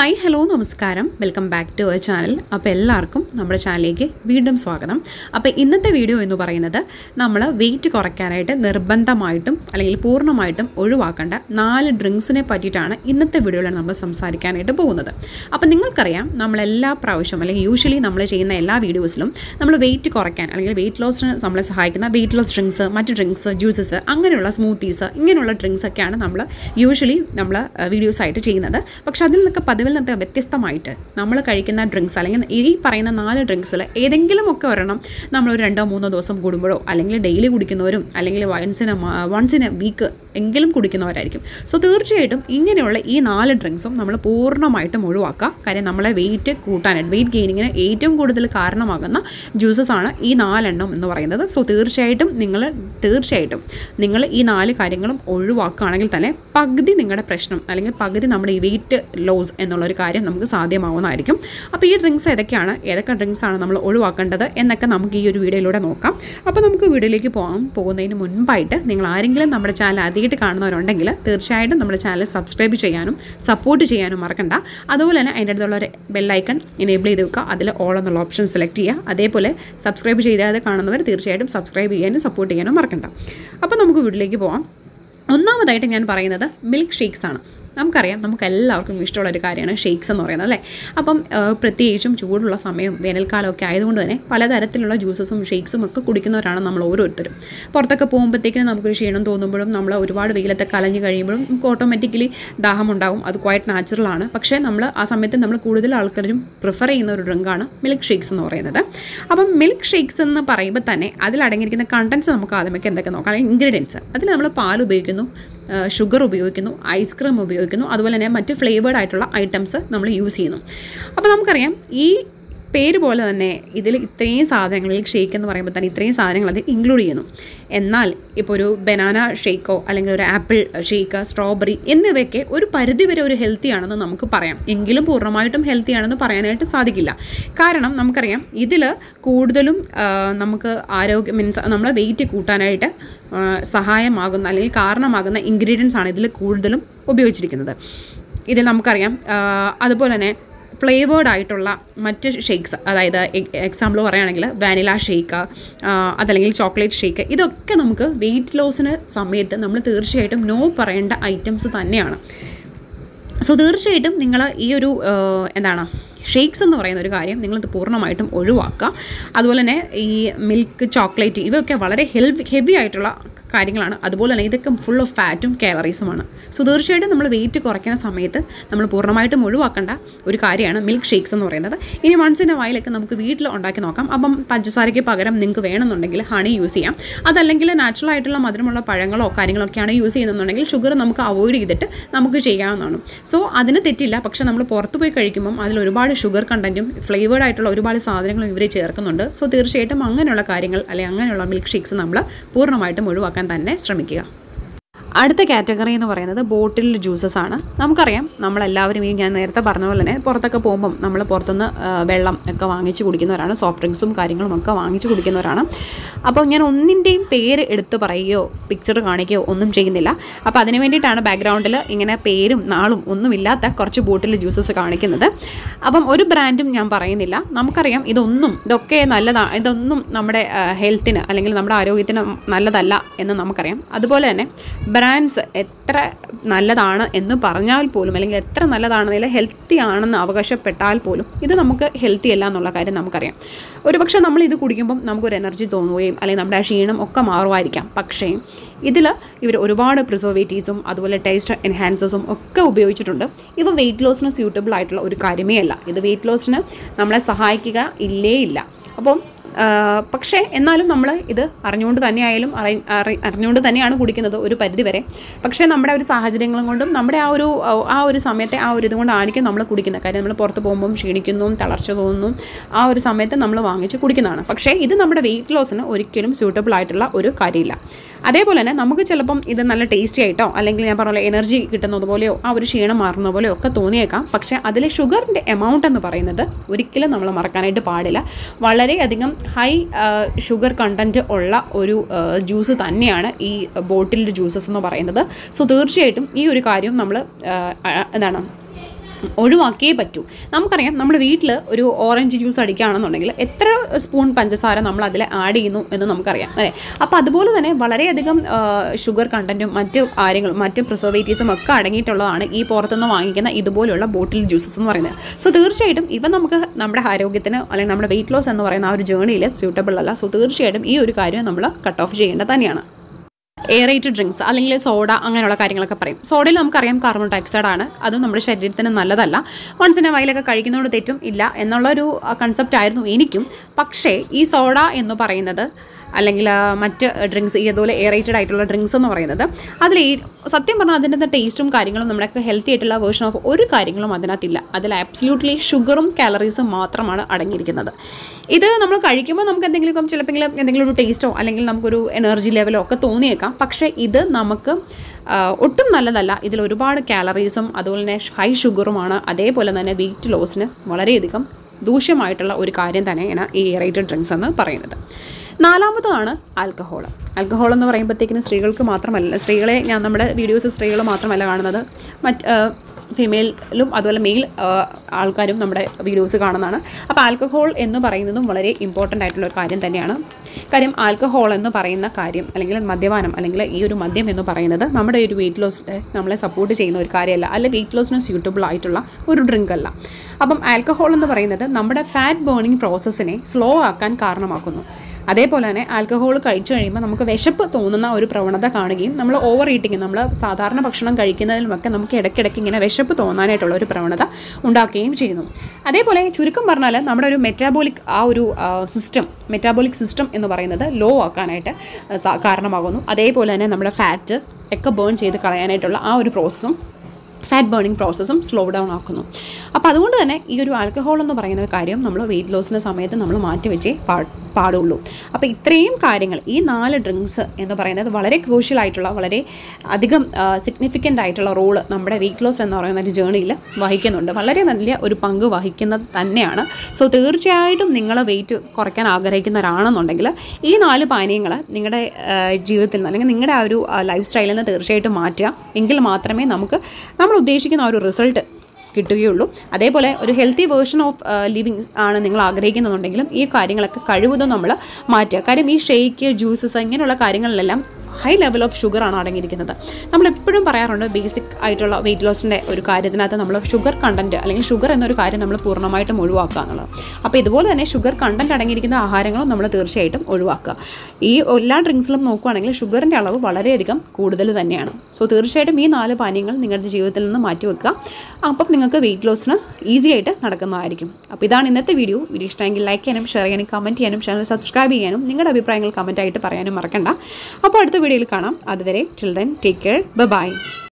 hi hello നമസ്കാരം welcome back to our channel അപ്പോൾ എല്ലാവർക്കും നമ്മുടെ ചാനലിലേക്ക് വീണ്ടും സ്വാഗതം അപ്പോൾ ഇന്നത്തെ വീഡിയോ എന്ന് പറയുന്നത് നമ്മൾ വെയിറ്റ് കുറയ്ക്കാനായിട്ട് നിർബന്ധമായിട്ടും അല്ലെങ്കിൽ പൂർണ്ണമായിട്ടും ഒഴിവാക്കേണ്ട നാല് ഡ്രിങ്ക്സിനെ പറ്റിയിട്ടാണ് ഇന്നത്തെ വീഡിയോയിൽ നമ്മൾ സംസാരിക്കാനായിട്ട് പോകുന്നത് അപ്പോൾ നിങ്ങൾക്കറിയാം നമ്മളെല്ലാ പ്രാവശ്യവും അല്ലെങ്കിൽ യൂഷ്വലി നമ്മൾ ചെയ്യുന്ന എല്ലാ വീഡിയോസിലും നമ്മൾ വെയിറ്റ് കുറയ്ക്കാൻ അല്ലെങ്കിൽ വെയിറ്റ് ലോസിന് നമ്മളെ സഹായിക്കുന്ന വെയിറ്റ് ലോസ് ഡ്രിങ്ക്സ് മറ്റ് ഡ്രിങ്ക്സ് ജ്യൂസസ് അങ്ങനെയുള്ള സ്മൂത്തീസ് ഇങ്ങനെയുള്ള ഡ്രിങ്ക്സ് ഒക്കെയാണ് നമ്മൾ യൂഷ്വലി നമ്മൾ വീഡിയോസ് ആയിട്ട് ചെയ്യുന്നത് പക്ഷെ അതിൽ നിന്നൊക്കെ പതിവിൽ നിന്നൊക്കെ വ്യത്യസ്തമായിട്ട് നമ്മൾ കഴിക്കുന്ന ഡ്രിങ്ക്സ് അല്ലെങ്കിൽ ഈ പറയുന്ന നാല് ഡ്രിങ്ക്സിൽ ഏതെങ്കിലും ഒക്കെ ഒരെണ്ണം നമ്മൾ ഒരു രണ്ടോ മൂന്നോ ദിവസം കൂടുമ്പോഴോ അല്ലെങ്കിൽ ഡെയിലി കുടിക്കുന്നവരും അല്ലെങ്കിൽ വൺസിന് വൺസിന് വീക്ക് എങ്കിലും കുടിക്കുന്നവരായിരിക്കും സോ തീർച്ചയായിട്ടും ഇങ്ങനെയുള്ള ഈ നാല് ഡ്രിങ്ക്സും നമ്മൾ പൂർണ്ണമായിട്ടും ഒഴിവാക്കുക കാര്യം നമ്മളെ വെയിറ്റ് കൂട്ടാനായിട്ട് വെയിറ്റ് ഗെയിനിങ്ങിന് ഏറ്റവും കൂടുതൽ കാരണമാകുന്ന ജ്യൂസസ് ആണ് ഈ നാലെണ്ണം എന്ന് പറയുന്നത് സോ തീർച്ചയായിട്ടും നിങ്ങൾ തീർച്ചയായിട്ടും നിങ്ങൾ ഈ നാല് കാര്യങ്ങളും ഒഴിവാക്കുകയാണെങ്കിൽ തന്നെ പകുതി നിങ്ങളുടെ പ്രശ്നം അല്ലെങ്കിൽ പകുതി നമ്മുടെ ഈ വെയിറ്റ് ലോസ് എന്നുള്ളൊരു കാര്യം നമുക്ക് സാധ്യമാവുന്നതായിരിക്കും അപ്പോൾ ഈ ഡ്രിങ്ക്സ് ഏതൊക്കെയാണ് ഏതൊക്കെ ഡ്രിങ്ക്സ് ആണ് നമ്മൾ ഒഴിവാക്കേണ്ടത് എന്നൊക്കെ നമുക്ക് ഈ ഒരു വീഡിയോയിലൂടെ നോക്കാം അപ്പോൾ നമുക്ക് വീഡിയോയിലേക്ക് പോകാൻ പോകുന്നതിന് മുൻപായിട്ട് നിങ്ങൾ ആരെങ്കിലും നമ്മുടെ ചാനൽ ആദ്യമായിട്ട് കാണുന്നവരുണ്ടെങ്കിൽ തീർച്ചയായിട്ടും നമ്മുടെ ചാനൽ സബ്സ്ക്രൈബ് ചെയ്യാനും സപ്പോർട്ട് ചെയ്യാനും മറക്കണ്ട അതുപോലെ തന്നെ അതിൻ്റെ അടുത്തുള്ള ഒരു ബെല്ലൈക്കൺ എനേബിൾ ചെയ്ത് വെക്കുക അതിൽ ഓൾ എന്നുള്ള ഓപ്ഷൻ സെലക്ട് ചെയ്യുക അതേപോലെ സബ്സ്ക്രൈബ് ചെയ്താതെ കാണുന്നവർ തീർച്ചയായിട്ടും സബ്സ്ക്രൈബ് ചെയ്യാനും സപ്പോർട്ട് ചെയ്യാനും മറക്കണ്ട അപ്പോൾ നമുക്ക് വീട്ടിലേക്ക് പോകാം ഒന്നാമതായിട്ട് ഞാൻ പറയുന്നത് മിൽക്ക് ഷേക്സ് ആണ് നമുക്കറിയാം നമുക്ക് എല്ലാവർക്കും ഇഷ്ടമുള്ള ഒരു കാര്യമാണ് ഷേക്സ് എന്ന് പറയുന്നത് അല്ലേ അപ്പം ആ, പ്രത്യേകിച്ചും ചൂടുള്ള സമയവും വേനൽക്കാലമൊക്കെ ആയതുകൊണ്ട് തന്നെ പലതരത്തിലുള്ള ജ്യൂസസും ഷേക്സും ഒക്കെ കുടിക്കുന്നവരാണ് നമ്മൾ ഓരോരുത്തരും പുറത്തൊക്കെ പോകുമ്പോഴത്തേക്കിനും നമുക്കൊരു ക്ഷീണം തോന്നുമ്പോഴും നമ്മൾ ഒരുപാട് വെയിലത്തൊക്കെ അലഞ്ഞ് കഴിയുമ്പോഴും നമുക്ക് ഓട്ടോമാറ്റിക്കലി ദാഹം ഉണ്ടാവും അത് ക്വയറ്റ് നാച്ചുറലാണ് പക്ഷേ നമ്മൾ ആ സമയത്ത് നമ്മൾ കൂടുതൽ ആൾക്കാരും പ്രിഫർ ചെയ്യുന്ന ഒരു ഡ്രിങ്കാണ് മിൽക്ക് ഷേക്സ് എന്ന് പറയുന്നത് അപ്പം മിൽക്ക് ഷേക്സ് എന്ന് പറയുമ്പോൾ തന്നെ അതിലടങ്ങിയിരിക്കുന്ന കണ്ടൻസ് നമുക്ക് ആദ്യമൊക്കെ എന്തൊക്കെ നോക്കാം അല്ലെങ്കിൽ ഇൻഗ്രീഡിയൻസ് അതിൽ നമ്മൾ പാൽ ഉപയോഗിക്കുന്നു ഷുഗർ ഉപയോഗിക്കുന്നു ഐസ്ക്രീം ഉപയോഗിക്കുന്നു അതുപോലെ തന്നെ മറ്റ് ഫ്ലേവേഡ് ആയിട്ടുള്ള ഐറ്റംസ് നമ്മൾ യൂസ് ചെയ്യുന്നു അപ്പോൾ നമുക്കറിയാം ഈ പേര് പോലെ തന്നെ ഇതിൽ ഇത്രയും സാധനങ്ങൾ മിൽക്ക് ഷേക്ക് എന്ന് പറയുമ്പോൾ തന്നെ ഇത്രയും സാധനങ്ങൾ അത് ഇൻക്ലൂഡ് ചെയ്യുന്നു എന്നാൽ ഇപ്പോൾ ഒരു ബനാന ഷേക്കോ അല്ലെങ്കിൽ ഒരു ആപ്പിൾ ഷേക്ക് സ്ട്രോബെറി എന്നിവയൊക്കെ ഒരു പരിധി വരെ ഒരു ഹെൽത്തി ആണെന്ന് നമുക്ക് പറയാം എങ്കിലും പൂർണ്ണമായിട്ടും ഹെൽത്തി ആണെന്ന് പറയാനായിട്ട് സാധിക്കില്ല കാരണം നമുക്കറിയാം ഇതിൽ കൂടുതലും ആ, നമുക്ക് ആരോഗ്യം മീൻസ് നമ്മളെ വെയിറ്റ് കൂട്ടാനായിട്ട് ആ, സഹായമാകുന്ന അല്ലെങ്കിൽ കാരണമാകുന്ന ഇൻഗ്രീഡിയൻസ് ആണ് ഇതിൽ കൂടുതലും ഉപയോഗിച്ചിരിക്കുന്നത് ഇതിൽ നമുക്കറിയാം ആ, അതുപോലെ തന്നെ ഫ്ലേവേഡ് ആയിട്ടുള്ള മറ്റ് ഷേക്സ് അതായത് എക്സാമ്പിൾ പറയുകയാണെങ്കിൽ വാനില ഷേക്ക് അതല്ലെങ്കിൽ ചോക്ലേറ്റ് ഷേക്ക് ഇതൊക്കെ നമുക്ക് വെയിറ്റ് ലോസിന് സമയത്ത് നമ്മൾ തീർച്ചയായിട്ടും നോ പറയേണ്ട ഐറ്റംസ് തന്നെയാണ് സോ തീർച്ചയായിട്ടും നിങ്ങൾ ഈ ഒരു ആ, എന്താണ് ഷേക്സ് എന്ന് പറയുന്ന ഒരു കാര്യം നിങ്ങളിത് പൂർണ്ണമായിട്ടും ഒഴിവാക്കുക അതുപോലെ തന്നെ ഈ മിൽക്ക് ചോക്ലേറ്റ് ഇവയൊക്കെ വളരെ ഹെൽവി ഹെവി ആയിട്ടുള്ള കാര്യങ്ങളാണ് അതുപോലെ തന്നെ ഇതൊക്കെ ഫുൾ ഓഫ് ഫാറ്റും കാലറീസുമാണ് സോ തീർച്ചയായിട്ടും നമ്മൾ വെയിറ്റ് കുറയ്ക്കുന്ന സമയത്ത് നമ്മൾ പൂർണ്ണമായിട്ടും ഒഴിവാക്കേണ്ട ഒരു കാര്യമാണ് മിൽക്ക് ഷേക്സ് എന്ന് പറയുന്നത് ഇനി വൺസിൻ്റെ വായിലൊക്കെ നമുക്ക് വീട്ടിൽ ഉണ്ടാക്കി നോക്കാം അപ്പം പഞ്ചസാരയ്ക്ക് പകരം നിങ്ങൾക്ക് വേണമെന്നുണ്ടെങ്കിൽ ഹണി യൂസ് ചെയ്യാം അതല്ലെങ്കിൽ നാച്ചുറൽ ആയിട്ടുള്ള മധുരമുള്ള പഴങ്ങളോ കാര്യങ്ങളൊക്കെയാണ് യൂസ് ചെയ്യുന്നുണ്ടെങ്കിൽ ഷുഗർ നമുക്ക് അവോയ്ഡ് ചെയ്തിട്ട് നമുക്ക് ചെയ്യാവുന്നതാണ് സോ അതിന് തെറ്റില്ല പക്ഷേ നമ്മൾ പുറത്ത് പോയി കഴിക്കുമ്പം അതിൽ ഒരുപാട് ഷുഗർ കണ്ടൻറ്റും ഫ്ലേവേഡ് ആയിട്ടുള്ള ഒരുപാട് സാധനങ്ങളും ഇവർ ചേർക്കുന്നുണ്ട് സോ തീർച്ചയായിട്ടും അങ്ങനെയുള്ള കാര്യങ്ങൾ അല്ലെങ്കിൽ അങ്ങനെയുള്ള മിൽക്ക് ഷേക്സ് നമ്മൾ പൂർണ്ണമായിട്ടും ഒഴിവാക്കാൻ തന്നെ ശ്രമിക്കുക അടുത്ത കാറ്റഗറി എന്ന് പറയുന്നത് ബോട്ടിൽ ജ്യൂസസ് ആണ് നമുക്കറിയാം നമ്മളെല്ലാവരും ഈ ഞാൻ നേരത്തെ പറഞ്ഞ പോലെ തന്നെ പുറത്തൊക്കെ പോകുമ്പം നമ്മൾ പുറത്തുനിന്ന് ആ, വെള്ളം ഒക്കെ വാങ്ങിച്ച് കുടിക്കുന്നവരാണ് സോഫ്റ്റ് ഡ്രിങ്ക്സും കാര്യങ്ങളും ഒക്കെ വാങ്ങിച്ച് കുടിക്കുന്നവരാണ് അപ്പോൾ ഞാൻ ഒന്നിൻ്റെയും പേര് എടുത്ത് പറയുകയോ പിക്ചർ കാണിക്കുകയോ ഒന്നും ചെയ്യുന്നില്ല അപ്പോൾ അതിന് വേണ്ടിയിട്ടാണ് ബാക്ക്ഗ്രൗണ്ടിൽ ഇങ്ങനെ പേരും നാളും ഒന്നുമില്ലാത്ത കുറച്ച് ബോട്ടിൽ ജ്യൂസസ് കാണിക്കുന്നത് അപ്പം ഒരു ബ്രാൻഡും ഞാൻ പറയുന്നില്ല നമുക്കറിയാം ഇതൊന്നും ഇതൊക്കെ നല്ലതാണ് ഇതൊന്നും നമ്മുടെ ഹെൽത്തിന് അല്ലെങ്കിൽ നമ്മുടെ ആരോഗ്യത്തിന് നല്ലതല്ല എന്ന് നമുക്കറിയാം അതുപോലെ തന്നെ ബ്രാൻഡ്സ് എത്ര നല്ലതാണ് എന്ന് പറഞ്ഞാൽ പോലും അല്ലെങ്കിൽ എത്ര നല്ലതാണെന്നില്ല ഹെൽത്തി ആണെന്ന് അവകാശപ്പെട്ടാൽ പോലും ഇത് നമുക്ക് ഹെൽത്തി അല്ല എന്നുള്ള കാര്യം നമുക്കറിയാം ഒരുപക്ഷെ നമ്മൾ ഇത് കുടിക്കുമ്പം നമുക്കൊരു എനർജി തോന്നുകയും അല്ലെങ്കിൽ നമ്മുടെ ആ ക്ഷീണം ഒക്കെ മാറുമായിരിക്കാം പക്ഷേ ഇതിൽ ഇവർ ഒരുപാട് പ്രിസർവേറ്റീവ്സും അതുപോലെ ടേസ്റ്റ് എൻഹാൻസേഴ്സും ഒക്കെ ഉപയോഗിച്ചിട്ടുണ്ട് ഇവ വെയിറ്റ് ലോസിന് സ്യൂട്ടബിൾ ആയിട്ടുള്ള ഒരു കാര്യമേ അല്ല ഇത് വെയിറ്റ് ലോസിന് നമ്മളെ സഹായിക്കുക ഇല്ലേ ഇല്ല അപ്പം ആ, പക്ഷേ എന്നാലും നമ്മൾ ഇത് അറിഞ്ഞുകൊണ്ട് തന്നെയായാലും അറി അറി അറിഞ്ഞുകൊണ്ട് തന്നെയാണ് കുടിക്കുന്നത് ഒരു പരിധി വരെ പക്ഷേ നമ്മുടെ ഒരു സാഹചര്യങ്ങളും കൊണ്ടും നമ്മുടെ ആ ഒരു ആ ഒരു സമയത്തെ ആ ഒരു ഇതുകൊണ്ടായിരിക്കും നമ്മൾ കുടിക്കുന്നത് കാര്യം നമ്മൾ പുറത്ത് പോകുമ്പം ക്ഷീണിക്കുന്നു തളർച്ച തോന്നുന്നു ആ ഒരു സമയത്ത് നമ്മൾ വാങ്ങിച്ച് കുടിക്കുന്നതാണ് പക്ഷേ ഇത് നമ്മുടെ വെയിറ്റ് ലോസിന് ഒരിക്കലും സ്യൂട്ടബിൾ ആയിട്ടുള്ള ഒരു കാര്യമില്ല അതേപോലെ തന്നെ നമുക്ക് ചിലപ്പം ഇത് നല്ല ടേസ്റ്റി ആയിട്ടോ അല്ലെങ്കിൽ ഞാൻ പറഞ്ഞ എനർജി കിട്ടുന്നത് പോലെയോ ആ ഒരു ക്ഷീണം മാറുന്ന പോലെയോ ഒക്കെ തോന്നിയേക്കാം പക്ഷേ അതിലെ ഷുഗറിൻ്റെ എമൗണ്ട് എന്ന് പറയുന്നത് ഒരിക്കലും നമ്മൾ മറക്കാനായിട്ട് പാടില്ല വളരെയധികം ഹൈ ഷുഗർ കണ്ടൻറ്റ് ഉള്ള ഒരു ജ്യൂസ് തന്നെയാണ് ഈ ബോട്ടിൽഡ് ജ്യൂസസ് എന്ന് പറയുന്നത് സോ തീർച്ചയായിട്ടും ഈ ഒരു കാര്യം നമ്മൾ എന്താണ് ഒഴിവാക്കിയേ പറ്റൂ നമുക്കറിയാം നമ്മുടെ വീട്ടിൽ ഒരു ഓറഞ്ച് ജ്യൂസ് അടിക്കുകയാണെന്നുണ്ടെങ്കിൽ എത്ര സ്പൂൺ പഞ്ചസാര നമ്മൾ അതിൽ ആഡ് ചെയ്യുന്നു എന്ന് നമുക്കറിയാം അല്ലേ അപ്പോൾ അതുപോലെ തന്നെ വളരെയധികം ഷുഗർ കണ്ടൻറ്റും മറ്റ് കാര്യങ്ങളും മറ്റ് പ്രിസർവേറ്റീവ്സും ഒക്കെ അടങ്ങിയിട്ടുള്ളതാണ് ഈ പുറത്തുനിന്ന് വാങ്ങിക്കുന്ന ഇതുപോലുള്ള ബോട്ടിൽ ജ്യൂസസ് എന്ന് പറയുന്നത് സോ തീർച്ചയായിട്ടും ഇവ നമുക്ക് നമ്മുടെ ആരോഗ്യത്തിന് അല്ലെങ്കിൽ നമ്മുടെ വെയിറ്റ് ലോസ് എന്ന് പറയുന്ന ആ ഒരു ജേണിയിൽ സ്യൂട്ടബിൾ അല്ല സോ തീർച്ചയായിട്ടും ഈ ഒരു കാര്യം നമ്മൾ കട്ട് ഓഫ് ചെയ്യേണ്ടത് തന്നെയാണ് എയറേറ്റഡ് ഡ്രിങ്ക്സ് അല്ലെങ്കിൽ സോഡ അങ്ങനെയുള്ള കാര്യങ്ങളൊക്കെ പറയും സോഡയിൽ നമുക്കറിയാം കാർബൺ ഡയോക്സൈഡ് ആണ് അതും നമ്മുടെ ശരീരത്തിന് നല്ലതല്ല വൺസ് ഇൻ എ വയലൊക്കെ കഴിക്കുന്നതുകൊണ്ട് തെറ്റും ഇല്ല എന്നുള്ളൊരു കൺസെപ്റ്റ് ആയിരുന്നു എനിക്കും പക്ഷേ ഈ സോഡ എന്ന് പറയുന്നത് അല്ലെങ്കിൽ ആ, മറ്റ് ഡ്രിങ്ക്സ് ഈ അതുപോലെ എയറേറ്റഡ് ആയിട്ടുള്ള ഡ്രിങ്ക്സ് എന്ന് പറയുന്നത് അതിൽ ഈ സത്യം പറഞ്ഞാൽ അതിൻ്റെ ടേസ്റ്റും കാര്യങ്ങളും നമ്മുടെ ഹെൽത്തി ആയിട്ടുള്ള വേർഷൻ ഓഫ് ഒരു കാര്യങ്ങളും അതിനകത്തില്ല അതിൽ ആബ്സല്യൂട്ട്ലി ഷുഗറും കാലറീസും മാത്രമാണ് അടങ്ങിയിരിക്കുന്നത് ഇത് നമ്മൾ കഴിക്കുമ്പോൾ നമുക്ക് എന്തെങ്കിലും ചിലപ്പോൾ എന്തെങ്കിലും ഒരു ടേസ്റ്റോ അല്ലെങ്കിൽ നമുക്കൊരു എനർജി ലെവലോ ഒക്കെ തോന്നിയേക്കാം പക്ഷേ ഇത് നമുക്ക് ആ, ഒട്ടും നല്ലതല്ല ഇതിൽ ഒരുപാട് കാലറീസും അതുപോലെ തന്നെ ഹൈ ഷുഗറുമാണ് അതേപോലെ തന്നെ വെയിറ്റ് ലോസിന് വളരെയധികം ദൂഷ്യമായിട്ടുള്ള ഒരു കാര്യം തന്നെയാണ് ഈ എയറേറ്റഡ് ഡ്രിങ്ക്സ് എന്ന് പറയുന്നത് നാലാമത്തതാണ് ആൽക്കഹോൾ ആൽക്കഹോൾ എന്ന് പറയുമ്പോഴത്തേക്കിന് സ്ത്രീകൾക്ക് മാത്രമല്ല സ്ത്രീകളെ ഞാൻ നമ്മുടെ വീഡിയോസ് സ്ത്രീകൾ മാത്രമല്ല കാണുന്നത് മറ്റ് ഫീമെയിലും അതുപോലെ മെയിൽ ആൾക്കാരും നമ്മുടെ വീഡിയോസ് കാണുന്നതാണ് അപ്പോൾ ആൽക്കഹോൾ എന്ന് പറയുന്നതും വളരെ ഇമ്പോർട്ടൻ്റ് ആയിട്ടുള്ള ഒരു കാര്യം തന്നെയാണ് കാര്യം ആൽക്കഹോൾ എന്ന് പറയുന്ന കാര്യം അല്ലെങ്കിൽ മദ്യപാനം അല്ലെങ്കിൽ ഈ ഒരു മദ്യം എന്ന് പറയുന്നത് നമ്മുടെ ഒരു വെയിറ്റ് ലോസ് നമ്മളെ സപ്പോർട്ട് ചെയ്യുന്ന ഒരു കാര്യമല്ല അല്ല വെയിറ്റ് ലോസിന് സ്യൂട്ടബിൾ ആയിട്ടുള്ള ഒരു ഡ്രിങ്ക് അല്ല അപ്പം ആൽക്കഹോൾ എന്ന് പറയുന്നത് നമ്മുടെ ഫാറ്റ് ബേണിംഗ് പ്രോസസ്സിനെ സ്ലോ ആക്കാൻ കാരണമാക്കുന്നു അതേപോലെ തന്നെ ആൽക്കഹോൾ കഴിച്ചു കഴിയുമ്പോൾ നമുക്ക് വിശപ്പ് തോന്നുന്ന ഒരു പ്രവണത കാണുകയും നമ്മൾ ഓവർ ഈറ്റിങ് നമ്മൾ സാധാരണ ഭക്ഷണം കഴിക്കുന്നതിലുമൊക്കെ നമുക്ക് ഇടയ്ക്കിടയ്ക്ക് ഇങ്ങനെ വിശപ്പ് തോന്നാനായിട്ടുള്ള ഒരു പ്രവണത ഉണ്ടാക്കുകയും ചെയ്യുന്നു അതേപോലെ ചുരുക്കം പറഞ്ഞാൽ നമ്മുടെ ഒരു മെറ്റാബോളിക് ആ ഒരു സിസ്റ്റം മെറ്റാബോളിക് സിസ്റ്റം എന്ന് പറയുന്നത് ലോ ആക്കാനായിട്ട് ആ, സ- കാരണമാകുന്നു അതേപോലെ തന്നെ നമ്മുടെ ഫാറ്റ് ഒക്കെ ബേൺ ചെയ്ത് കളയാനായിട്ടുള്ള ആ ഒരു പ്രോസസ്സും ഫാറ്റ് ബേണിംഗ് പ്രോസസ്സും സ്ലോ ഡൗൺ ആക്കുന്നു അപ്പോൾ അതുകൊണ്ട് തന്നെ ഈ ഒരു ആൽക്കഹോൾ എന്ന് പറയുന്ന കാര്യം നമ്മൾ വെയിറ്റ് ലോസിൻ്റെ സമയത്ത് നമ്മൾ മാറ്റിവെച്ചേ പാ പാടുള്ളൂ അപ്പോൾ ഇത്രയും കാര്യങ്ങൾ ഈ നാല് ഡ്രിങ്ക്സ് എന്ന് പറയുന്നത് വളരെ ക്രൂഷ്യൽ ആയിട്ടുള്ള വളരെ അധികം സിഗ്നിഫിക്കൻ്റ് ആയിട്ടുള്ള റോള് നമ്മുടെ വെയിറ്റ് ലോസ് എന്ന് പറയുന്ന ഒരു ജേണിയിൽ വഹിക്കുന്നുണ്ട് വളരെ നല്ല ഒരു പങ്ക് വഹിക്കുന്നത് തന്നെയാണ് സോ തീർച്ചയായിട്ടും നിങ്ങൾ വെയിറ്റ് കുറയ്ക്കാൻ ആഗ്രഹിക്കുന്നവരാണെന്നുണ്ടെങ്കിൽ ഈ നാല് പാനീയങ്ങൾ നിങ്ങളുടെ ആ, ജീവിതത്തിൽ നിന്ന് അല്ലെങ്കിൽ നിങ്ങളുടെ ആ ഒരു ലൈഫ് സ്റ്റൈലിൽ നിന്ന് തീർച്ചയായിട്ടും മാറ്റുക എങ്കിൽ മാത്രമേ നമുക്ക് നമ്മൾ ഉദ്ദേശിക്കുന്ന ആ ഒരു റിസൾട്ട് കിട്ടുകയുള്ളൂ അതേപോലെ ഒരു ഹെൽത്തി വേർഷൻ ഓഫ് ലിവിങ് ആണ് നിങ്ങൾ ആഗ്രഹിക്കുന്നുണ്ടെങ്കിലും ഈ കാര്യങ്ങളൊക്കെ കഴിവതും നമ്മൾ മാറ്റുക കാര്യം ഈ ഷേക്ക് ജ്യൂസസ് ഇങ്ങനെയുള്ള കാര്യങ്ങളിലെല്ലാം ഹൈ ലെവൽ ഓഫ് ഷുഗറാണ് അടങ്ങിയിരിക്കുന്നത് നമ്മൾ എപ്പോഴും പറയാറുണ്ട് ബേസിക് ആയിട്ടുള്ള വെയിറ്റ് ലോസിൻ്റെ ഒരു കാര്യത്തിനകത്ത് നമ്മൾ ഷുഗർ കണ്ടൻറ്റ് അല്ലെങ്കിൽ ഷുഗർ എന്നൊരു കാര്യം നമ്മൾ പൂർണ്ണമായിട്ടും ഒഴിവാക്കുക എന്നുള്ളത് അപ്പോൾ ഇതുപോലെ തന്നെ ഷുഗർ കണ്ടൻറ്റ് അടങ്ങിയിരിക്കുന്ന ആഹാരങ്ങളും നമ്മൾ തീർച്ചയായിട്ടും ഒഴിവാക്കുക ഈ എല്ലാ ഡ്രിങ്ക്സിലും നോക്കുകയാണെങ്കിൽ ഷുഗറിൻ്റെ അളവ് വളരെയധികം കൂടുതൽ തന്നെയാണ് സോ തീർച്ചയായിട്ടും ഈ നാല് പാനീയങ്ങൾ നിങ്ങളുടെ ജീവിതത്തിൽ നിന്ന് മാറ്റി വെക്കുക അപ്പം നിങ്ങൾക്ക് വെയിറ്റ് ലോസിന് ഈസി ആയിട്ട് നടക്കുന്നതായിരിക്കും അപ്പോൾ ഇതാണ് ഇന്നത്തെ വീഡിയോ വീഡിയോ ഇഷ്ടമെങ്കിൽ ലൈക്ക് ചെയ്യാനും ഷെയർ ചെയ്യാനും കമൻറ്റ് ചെയ്യാനും ചാനൽ സബ്സ്ക്രൈബ് ചെയ്യാനും നിങ്ങളുടെ അഭിപ്രായങ്ങൾ കമൻറ്റായിട്ട് പറയാനും മറക്കണ്ട അപ്പോൾ അടുത്ത വീഡിയോയിൽ കാണാം അതുവരെ till then take care by